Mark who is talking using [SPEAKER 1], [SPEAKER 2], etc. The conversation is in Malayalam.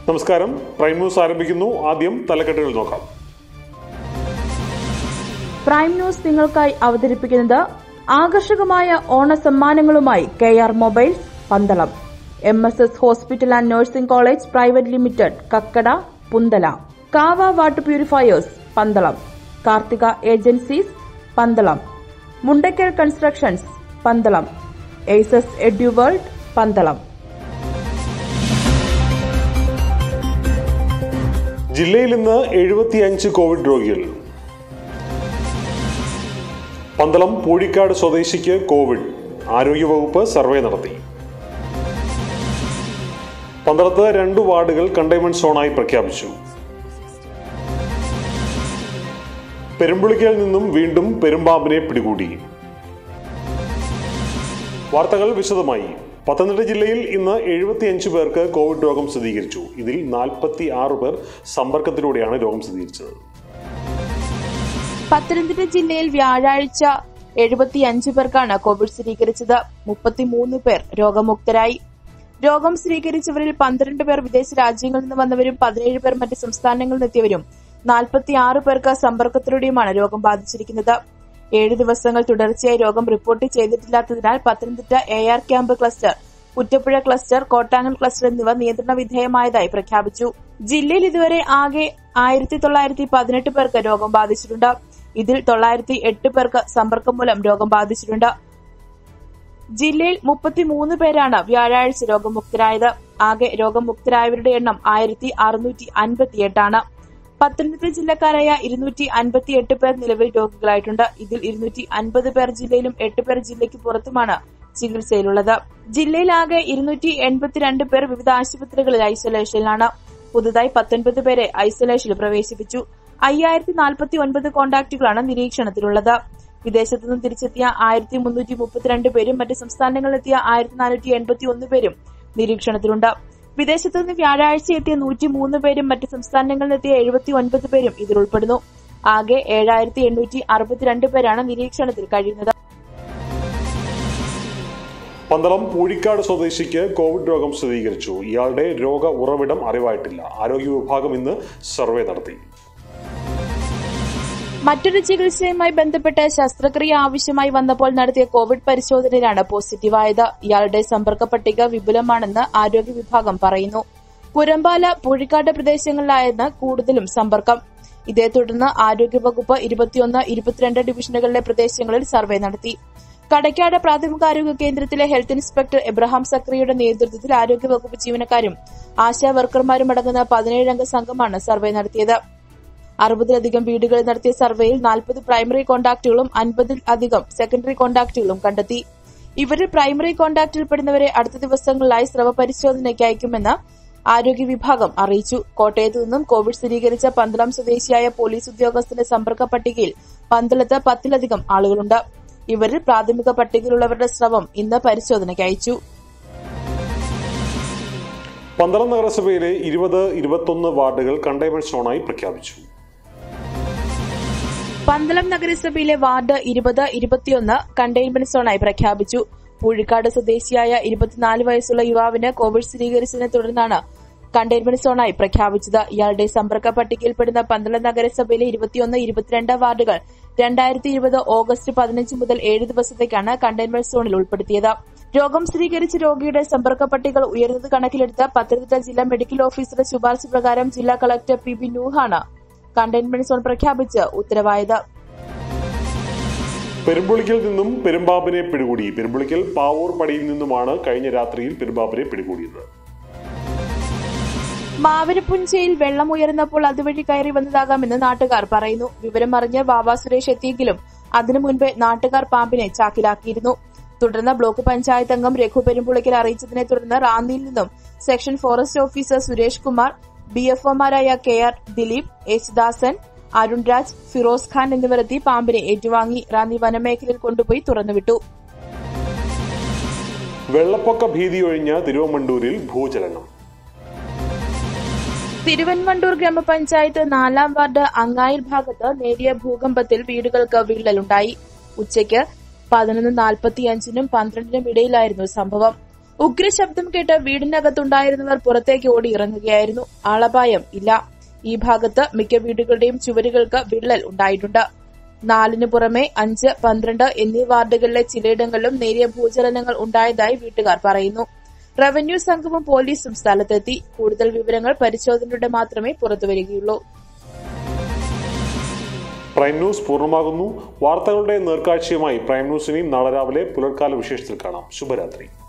[SPEAKER 1] നമസ്കാരം പ്രൈം ന്യൂസ് ആരംഭിക്കുന്നു ആദ്യം തലക്കെട്ടുകൾ നോക്കാം
[SPEAKER 2] പ്രൈം ന്യൂസ് നിങ്ങൾക്കായി അവതരിപ്പിക്കുന്നത് ആകർഷകമായ ഓണ സമ്മാനങ്ങളുമായി K R mobiles Pandalam M S S hospital and nursing college private limited കക്കട പുന്തല കാവ water purifiers Pandalam Karthika agencies Pandalam Mundakkal constructions Pandalam Aces Eduworld Pandalam
[SPEAKER 1] ജില്ലയിൽ ഇന്ന് എഴുപത്തിയഞ്ച് കോവിഡ് രോഗികൾ പന്തളം പൂഴിക്കാട് സ്വദേശിക്ക് കോവിഡ് ആരോഗ്യവകുപ്പ് സർവേ നടത്തി പന്തളത്ത് രണ്ട് വാർഡുകൾ കണ്ടെയ്ൻമെന്റ് സോണായി പ്രഖ്യാപിച്ചു പെരുമ്പുളിക്കൽ നിന്നും വീണ്ടും പെരുമ്പാമ്പിനെ പിടികൂടി വാർത്തകൾ വിശദമായി പത്തനംതിട്ട ജില്ലയിൽ ഇന്ന് എഴുപത്തിയഞ്ച് പേർക്ക് കോവിഡ് രോഗം സ്ഥിരീകരിച്ചു ഇതിൽ നാൽപ്പത്തി ആറ് പേർ സമ്പർക്കത്തിലൂടെയാണ് രോഗം സ്ഥിരീകരിച്ചത്
[SPEAKER 2] പത്തനംതിട്ട ജില്ലയിൽ വ്യാഴാഴ്ച എഴുപത്തിയഞ്ച് പേർക്കാണ് കോവിഡ് സ്ഥിരീകരിച്ചത് മുപ്പത്തിമൂന്ന് പേർ രോഗമുക്തരായി രോഗം സ്ഥിരീകരിച്ചവരിൽ പന്ത്രണ്ട് പേർ വിദേശ രാജ്യങ്ങളിൽ നിന്ന് വന്നവരും പതിനേഴ് പേർ മറ്റ് സംസ്ഥാനങ്ങളിൽ നിന്നെത്തിയവരും നാൽപ്പത്തിയാറ് പേർക്ക് സമ്പർക്കത്തിലൂടെയുമാണ് രോഗം ബാധിച്ചിരിക്കുന്നത് ഏഴ് ദിവസങ്ങൾ തുടർച്ചയായി രോഗം റിപ്പോർട്ട് ചെയ്തിട്ടില്ലാത്തതിനാൽ Pathanamthitta A R camp cluster Kuttappuzha cluster Kottangal cluster എന്നിവ നിയന്ത്രണ വിധേയമായതായി പ്രഖ്യാപിച്ചു ജില്ലയിൽ ഇതുവരെ ആകെ ആയിരത്തി തൊള്ളായിരത്തി പതിനെട്ട് പേർക്ക് രോഗം ബാധിച്ചിട്ടുണ്ട് ഇതിൽ തൊള്ളായിരത്തി എട്ട് പേർക്ക് സമ്പർക്കം മൂലം രോഗം ബാധിച്ചിട്ടുണ്ട് ജില്ലയിൽ മുപ്പത്തിമൂന്ന് പേരാണ് വ്യാഴാഴ്ച രോഗമുക്തരായത് ആകെ രോഗമുക്തരായവരുടെ എണ്ണം ആയിരത്തി അറുന്നൂറ്റി അൻപത്തിയെട്ടാണ് പത്തനംതിട്ട ജില്ലക്കാരായ ഇരുന്നൂറ്റി അൻപത്തിയെട്ട് പേർ നിലവിൽ രോഗികളായിട്ടുണ്ട് ഇതിൽ ഇരുന്നൂറ്റി അൻപത് പേർ ജില്ലയിലും എട്ട് പേർ ജില്ലയ്ക്ക് പുറത്തുമാണ് ചികിത്സയിലുള്ളത് ജില്ലയിലാകെ ഇരുന്നൂറ്റി എൺപത്തിരണ്ട് പേർ വിവിധ ആശുപത്രികളിൽ ഐസൊലേഷനിലാണ് പുതുതായി പത്തൊൻപത് പേരെ ഐസൊലേഷനിൽ പ്രവേശിപ്പിച്ചു അയ്യായിരത്തി നാൽപ്പത്തി ഒൻപത് കോണ്ടാക്ടുകളാണ് നിരീക്ഷണത്തിലുള്ളത് വിദേശത്തു നിന്നും തിരിച്ചെത്തിയ ആയിരത്തി മുന്നൂറ്റി മുപ്പത്തിരണ്ട് പേരും മറ്റ് സംസ്ഥാനങ്ങളിലെത്തിയ ആയിരത്തി നാനൂറ്റി എൺപത്തി ഒന്ന് പേരും നിരീക്ഷണത്തിലുണ്ട് വിദേശത്തു നിന്ന് വ്യാഴാഴ്ച എത്തിയ നൂറ്റി മൂന്ന് പേരും മറ്റ് സംസ്ഥാനങ്ങളിലെത്തിയ എഴുപത്തി ഒൻപത് പേരും ഇതിൽ ഉൾപ്പെടുന്നു ആകെ ഏഴായിരത്തി എണ്ണൂറ്റി അറുപത്തിരണ്ട് പേരാണ് നിരീക്ഷണത്തിൽ കഴിയുന്നത്
[SPEAKER 1] പന്തളം പൂഴിക്കാട് സ്വദേശിക്ക് കോവിഡ് രോഗം സ്ഥിരീകരിച്ചു ഇയാളുടെ രോഗ ഉറവിടം അറിവായിട്ടില്ല ആരോഗ്യ വിഭാഗം ഇന്ന് സർവേ നടത്തി
[SPEAKER 2] മറ്റൊരു ചികിത്സയുമായി ബന്ധപ്പെട്ട് ശസ്ത്രക്രിയ ആവശ്യമായി വന്നപ്പോൾ നടത്തിയ കോവിഡ് പരിശോധനയിലാണ് പോസിറ്റീവായത് ഇയാളുടെ സമ്പർക്ക പട്ടിക വിപുലമാണെന്ന് ആരോഗ്യ വിഭാഗം പറയുന്നു പുരമ്പാല പൂഴിക്കാട് പ്രദേശങ്ങളിലായിരുന്നു കൂടുതലും സമ്പർക്കം ഇതേ തുടർന്ന് ആരോഗ്യവകുപ്പ് ഇരുപത്തിയൊന്ന് ഇരുപത്തിരണ്ട് ഡിവിഷനുകളിലെ പ്രദേശങ്ങളിൽ സർവേ നടത്തി കടയ്ക്കാട് പ്രാഥമികാരോഗ്യ കേന്ദ്രത്തിലെ ഹെൽത്ത് ഇൻസ്പെക്ടർ എബ്രഹാം സക്രിയുടെ നേതൃത്വത്തിൽ ആരോഗ്യവകുപ്പ് ജീവനക്കാരും ആശാ വർക്കർമാരും അടങ്ങുന്ന പതിനേഴംഗ സംഘമാണ് സർവേ നടത്തിയത് അറുപതിലധികം വീടുകളിൽ നടത്തിയ സർവേയിൽ നാൽപ്പത് പ്രൈമറി കോണ്ടാക്ടുകളും അൻപതിൽ അധികം സെക്കൻഡറി കോണ്ടാക്ടുകളും കണ്ടെത്തി ഇവരിൽ പ്രൈമറി കോണ്ടാക്റ്റിൽപ്പെടുന്നവരെ അടുത്ത ദിവസങ്ങളിലായി സ്രവ പരിശോധനയ്ക്ക് അയക്കുമെന്ന് ആരോഗ്യ വിഭാഗം അറിയിച്ചു കോട്ടയത്ത് നിന്നും കോവിഡ് സ്ഥിരീകരിച്ച പന്തളം സ്വദേശിയായ പോലീസ് ഉദ്യോഗസ്ഥന്റെ സമ്പർക്ക പട്ടികയിൽ പന്തളത്ത് പത്തിലധികം ആളുകളുണ്ട് ഇവരിൽ പ്രാഥമിക പട്ടികയിലുള്ളവരുടെ സ്രവം ഇന്ന് പരിശോധനയ്ക്ക് അയച്ചു
[SPEAKER 1] പന്തളം നഗരസഭയിലെ ഇരുപത് ഇരുപത്തൊന്ന് വാർഡുകൾ കണ്ടെയ്ൻമെന്റ് സോണായി പ്രഖ്യാപിച്ചു
[SPEAKER 2] പന്തളം നഗരസഭയിലെ വാർഡ് ഇരുപത് ഇരുപത്തിയൊന്ന് കണ്ടെയ്ൻമെന്റ് സോണായി പ്രഖ്യാപിച്ചു പൂഴിക്കാട് സ്വദേശിയായ ഇരുപത്തിനാല് വയസ്സുള്ള യുവാവിന് കോവിഡ് സ്ഥിരീകരിച്ചതിനെ തുടർന്നാണ് കണ്ടെയ്ൻമെന്റ് സോണായി പ്രഖ്യാപിച്ചത് ഇയാളുടെ സമ്പർക്ക പട്ടികയിൽപ്പെടുന്ന പന്തളം നഗരസഭയിലെ ഇരുപത്തിയൊന്ന് ഇരുപത്തിരണ്ട് വാർഡുകൾ രണ്ടായിരത്തി ഇരുപത് ഓഗസ്റ്റ് പതിനഞ്ച് മുതൽ ഏഴ് ദിവസത്തേക്കാണ് കണ്ടെയ്ൻമെന്റ് സോണിൽ ഉൾപ്പെടുത്തിയത് രോഗം സ്ഥിരീകരിച്ച രോഗിയുടെ സമ്പർക്ക പട്ടികകൾ ഉയർന്നത് കണക്കിലെടുത്ത് പത്തനംതിട്ട ജില്ലാ മെഡിക്കൽ ഓഫീസറുടെ ശുപാർശ പ്രകാരം ജില്ലാ കളക്ടർ പി ബി നൂഹാണ് കണ്ടെയ്ൻമെന്റ് സോൺ പ്രഖ്യാപിച്ച് ഉത്തരവായത്
[SPEAKER 1] പെരുമ്പുളിക്കൽ നിന്നും പെരുമ്പാമ്പിനെ പിടികൂടി പെരുമ്പുളിക്കൽ പാവൂർ പടിയിൽ നിന്നുമാണ് കഴിഞ്ഞ രാത്രിയിൽ പെരുമ്പാമ്പിനെ പിടികൂടിയത്
[SPEAKER 2] മാവരപ്പുഞ്ചയിൽ വെള്ളം ഉയർന്നപ്പോൾ അതുവഴി കയറി വന്നതാകാമെന്ന് നാട്ടുകാർ പറയുന്നു വിവരം അറിഞ്ഞ് വാവ സുരേഷ് എത്തിയെങ്കിലും അതിനു മുൻപേ നാട്ടുകാർ പാമ്പിനെ ചാക്കിലാക്കിയിരുന്നു തുടർന്ന് ബ്ലോക്ക് പഞ്ചായത്ത് അംഗം രഘു പെരുമ്പുളിക്കൽ അറിയിച്ചതിനെ തുടർന്ന് റാന്നിയിൽ നിന്നും section forest officer Suresh Kumar B F ഒമാരായ കെ ആർ ദിലീപ് യേശുദാസൻ അരുൺ രാജ് ഫിറോസ് ഖാൻ എന്നിവരെത്തി പാമ്പിനെ ഏറ്റുവാങ്ങി റാന്നി വനമേഖലയിൽ കൊണ്ടുപോയി തുറന്നുവിട്ടു
[SPEAKER 1] വെള്ളപ്പൊക്ക ഭീതിയൊഴിഞ്ഞ തിരുവമണ്ടൂരിൽ ഭൂചലനം
[SPEAKER 2] തിരുവൻവണ്ടൂർ ഗ്രാമപഞ്ചായത്ത് നാലാം വാർഡ് അങ്ങായിൽ ഭാഗത്ത് നേരിയ ഭൂകമ്പത്തിൽ വീടുകൾക്ക് വിള്ളലുണ്ടായി ഉച്ചയ്ക്ക് പതിനൊന്ന് നാൽപ്പത്തിയഞ്ചിനും പന്ത്രണ്ടിനും ഇടയിലായിരുന്നു സംഭവം ഉഗ്രശബ്ദം കേട്ട് വീടിനകത്തുണ്ടായിരുന്നവർ പുറത്തേക്ക് ഓടി ഇറങ്ങുകയായിരുന്നു ആളപായം ഇല്ല ഈ ഭാഗത്ത് മിക്ക വീടുകളുടെയും ചുവരുകൾക്ക് വിള്ളൽ ഉണ്ടായിട്ടുണ്ട് നാലിന് പുറമെ അഞ്ച് പന്ത്രണ്ട് എന്നീ വാർഡുകളിലെ ചിലയിടങ്ങളിലും നേരിയ ഭൂചലനങ്ങൾ ഉണ്ടായതായി വീട്ടുകാർ പറയുന്നു റവന്യൂ സംഘവും പോലീസും സ്ഥലത്തെത്തി കൂടുതൽ വിവരങ്ങൾ പരിശോധനയുടെ മാത്രമേ പുറത്തുവരികയുള്ളൂ
[SPEAKER 1] പ്രൈം ന്യൂസ് പൂർണ്ണമാകുന്നു വാർത്തകളുടെ നേർക്കാഴ്ചയുമായി പ്രൈം ന്യൂസിനെയും നാളെ രാവിലെ പുലർക്കാല വിശേഷത്തിൽ കാണാം ശുഭരാത്രി